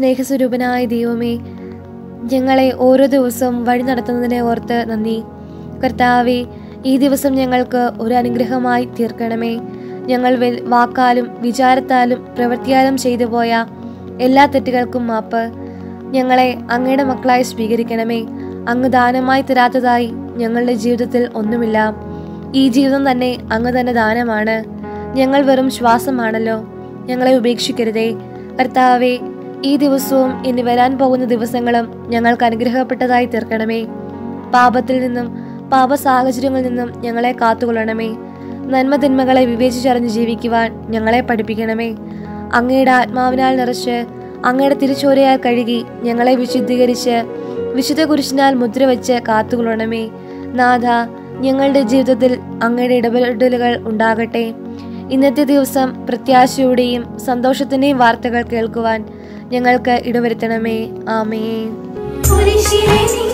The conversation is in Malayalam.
സ്നേഹസ്വരൂപനായ ദൈവമേ ഞങ്ങളെ ഓരോ ദിവസവും വഴി നടത്തുന്നതിനെ ഓർത്ത് നന്ദി കർത്താവെ ഈ ദിവസം ഞങ്ങൾക്ക് ഒരു അനുഗ്രഹമായി തീർക്കണമേ ഞങ്ങൾ വെ- വാക്കാലും വിചാരത്താലും പ്രവൃത്തിയാലും ചെയ്തു പോയ എല്ലാ തെറ്റുകൾക്കും മാപ്പ് ഞങ്ങളെ അങ്ങയുടെ മക്കളായി സ്വീകരിക്കണമേ അങ്ങ് ദാനമായി തരാത്തതായി ഞങ്ങളുടെ ജീവിതത്തിൽ ഒന്നുമില്ല ഈ ജീവിതം തന്നെ അങ്ങ് തന്നെ ദാനമാണ് ഞങ്ങൾ വെറും ശ്വാസമാണല്ലോ ഞങ്ങളെ ഉപേക്ഷിക്കരുതേ കർത്താവെ ഈ ദിവസവും ഇനി വരാൻ പോകുന്ന ദിവസങ്ങളും ഞങ്ങൾക്ക് അനുഗ്രഹപ്പെട്ടതായി തീർക്കണമേ പാപത്തിൽ നിന്നും പാപ സാഹചര്യങ്ങളിൽ നിന്നും ഞങ്ങളെ കാത്തുകൊള്ളണമേ നന്മതിന്മകളെ വിവേചിച്ചറിഞ്ഞ് ജീവിക്കുവാൻ ഞങ്ങളെ പഠിപ്പിക്കണമേ അങ്ങയുടെ ആത്മാവിനാൽ നിറച്ച് അങ്ങയുടെ തിരിച്ചോരയാൽ കഴുകി ഞങ്ങളെ വിശുദ്ധീകരിച്ച് വിശുദ്ധ കുരിശിനാൽ മുദ്ര വെച്ച് കാത്തുകൊള്ളണമേ നാഥ ഞങ്ങളുടെ ജീവിതത്തിൽ അങ്ങയുടെ ഇടപെടലുകൾ ഉണ്ടാകട്ടെ ഇന്നത്തെ ദിവസം പ്രത്യാശയുടെയും സന്തോഷത്തിന്റെയും വാർത്തകൾ കേൾക്കുവാൻ ഞങ്ങൾക്ക് ഇടവരുത്തണമേ ആമേ കുരിശിലെ നീ